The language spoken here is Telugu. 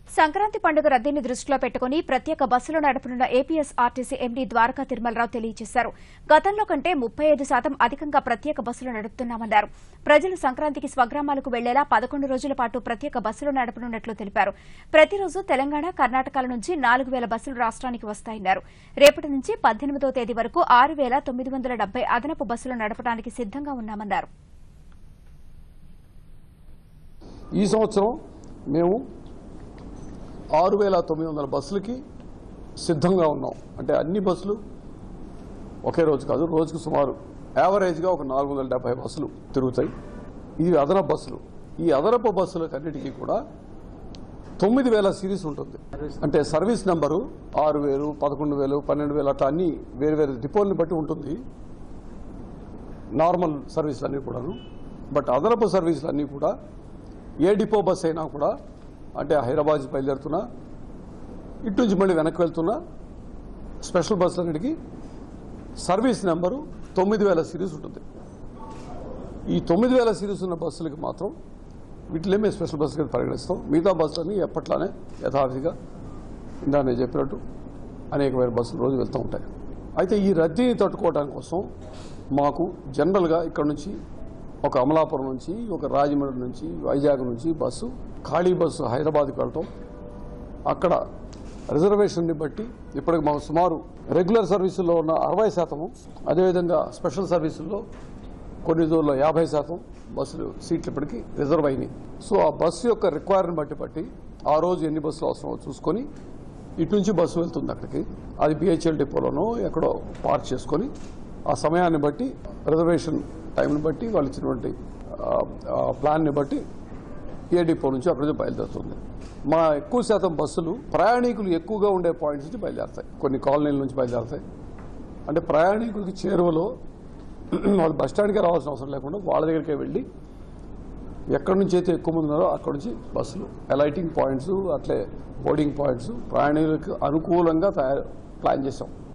సంక్రాంతి పండుగ రద్దీని దృష్టిలో పెట్టుకుని ప్రత్యేక బస్సులు నడపనున్న APS RTC MD Dwaraka Tirumala Rao తెలియజేశారు గతంలో కంటే ముప్పై ఐదు శాతం అధికంగా ప్రత్యేక బస్సులు నడుపుతున్నామన్నారు ప్రజలు సంక్రాంతికి స్వగ్రామాలకు వెళ్లేలా పదకొండు రోజుల పాటు ప్రత్యేక బస్సులు నడపనున్నట్లు తెలిపారు ప్రతిరోజు తెలంగాణ కర్ణాటకల నుంచి నాలుగు వేల బస్సులు రాష్ట్రానికి వస్తాయన్నారు రేపటి నుంచి పద్దెనిమిదో తేదీ వరకు ఆరు వేల తొమ్మిది వందల డెబ్బై అదనపు బస్సులు నడపడానికి సిద్దంగా ఉన్నామన్నారు ఈ సంవత్సరం మేము ఆరు వేల తొమ్మిది వందల బస్సులకి సిద్ధంగా ఉన్నాం అంటే అన్ని బస్సులు ఒకే రోజు కాదు రోజుకు సుమారు యావరేజ్గా ఒక నాలుగు వందల డెబ్బై బస్సులు తిరుగుతాయి ఇవి అదనపు బస్సులు ఈ అదనపు బస్సులకు అన్నిటికీ కూడా తొమ్మిది వేల సిరీస్ ఉంటుంది అంటే సర్వీస్ నెంబరు ఆరు వేలు పదకొండు వేలు pannెండు వేలు అట్లా అన్ని వేరు వేరు డిపోల్ని బట్టి ఉంటుంది నార్మల్ సర్వీసులు అన్నీ కూడాను బట్ అదనపు సర్వీసులు అన్నీ కూడా ఏ డిపో బస్ అయినా కూడా అంటే హైదరాబాద్ నుంచి బయలుదేరుతున్నా ఇటు నుంచి మళ్ళీ వెనక్కి వెళ్తున్నా స్పెషల్ బస్సులన్నిటికీ సర్వీస్ నెంబరు తొమ్మిది వేల సిరీస్ ఉంటుంది ఈ తొమ్మిది వేల సిరీస్ ఉన్న బస్సులకి మాత్రం వీటిలో మేము స్పెషల్ బస్సు కింద పరిగణిస్తాం మిగతా బస్సులన్నీ ఎప్పట్లానే యథావిధిగా ఇందా నేను చెప్పినట్టు అనేకమైన బస్సులు రోజు వెళ్తూ ఉంటాయి అయితే ఈ రద్దీని తట్టుకోవడానికి కోసం మాకు జనరల్గా ఇక్కడ నుంచి ఒక అమలాపురం నుంచి ఒక రాజమండ్రి నుంచి వైజాగ్ నుంచి బస్సు ఖాళీ బస్సు హైదరాబాద్కి వెళ్ళటం అక్కడ రిజర్వేషన్ని బట్టి ఇప్పటికి మాకు సుమారు రెగ్యులర్ సర్వీసుల్లో ఉన్న అరవై శాతము అదేవిధంగా స్పెషల్ సర్వీసుల్లో కొన్ని రోజుల్లో యాభై శాతం బస్సులు సీట్లు ఇప్పటికి రిజర్వ్ అయినాయి సో ఆ బస్సు యొక్క రిక్వైర్మెంట్ బట్టి బట్టి ఆ రోజు ఎన్ని బస్సులు అవసరమో చూసుకొని ఇటు నుంచి బస్సు వెళ్తుంది అక్కడికి అది బిహెచ్ఎల్ డిపోలోనో ఎక్కడో పార్క్ చేసుకొని ఆ సమయాన్ని బట్టి రిజర్వేషన్ టైంని బట్టి వాళ్ళు ఇచ్చినటువంటి ఆ, ఆ ప్లాన్ని బట్టి ఏ డిపో నుంచి అక్కడి నుంచి బయలుదేరుతుంది మా ఎక్కువ శాతం బస్సులు ప్రయాణికులు ఎక్కువగా ఉండే పాయింట్స్ నుంచి బయలుదేరుతాయి కొన్ని కాలనీల నుంచి బయలుదేరుతాయి అంటే ప్రయాణికులకి చేరువలో వాళ్ళు బస్ స్టాండ్కే రావాల్సిన అవసరం లేకుండా వాళ్ళ దగ్గరికే వెళ్ళి ఎక్కడి నుంచి అయితే ఎక్కువ మంది ఉన్నారో అక్కడి నుంచి బస్సులు అలైటింగ్ పాయింట్స్ అట్లే బోర్డింగ్ పాయింట్స్ ప్రయాణికులకు అనుకూలంగా తయారు ప్లాన్ చేసాం